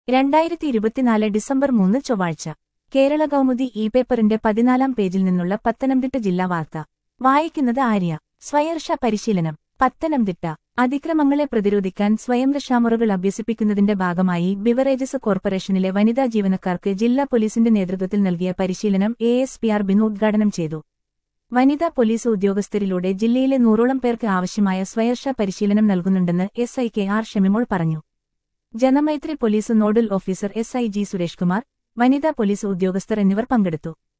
രണ്ടായിരത്തി ഇരുപത്തിനാല് ഡിസംബർ മൂന്ന് ചൊവ്വാഴ്ച കേരള കൗമുദി ഇ പേപ്പറിന്റെ പതിനാലാം പേജിൽ നിന്നുള്ള പത്തനംതിട്ട ജില്ലാ വാർത്ത വായിക്കുന്നത് ആര്യ സ്വയർഷ പരിശീലനം പത്തനംതിട്ട അതിക്രമങ്ങളെ പ്രതിരോധിക്കാൻ സ്വയം രക്ഷാമുറകൾ അഭ്യസിപ്പിക്കുന്നതിന്റെ ഭാഗമായി ബിവറേജസ് കോർപ്പറേഷനിലെ വനിതാ ജീവനക്കാർക്ക് ജില്ലാ പോലീസിന്റെ നേതൃത്വത്തിൽ നൽകിയ പരിശീലനം A S P R Binu ഉദ്ഘാടനം ചെയ്തു വനിതാ പോലീസ് ഉദ്യോഗസ്ഥരിലൂടെ ജില്ലയിലെ നൂറോളം പേർക്ക് ആവശ്യമായ സ്വയർഷ പരിശീലനം നൽകുന്നുണ്ടെന്ന് S I K R Shemimol പറഞ്ഞു Janamaithri police nodal officer S I G Suresh Kumar വനിതാ പോലീസ് ഉദ്യോഗസ്ഥർ എന്നിവർ പങ്കെടുത്തു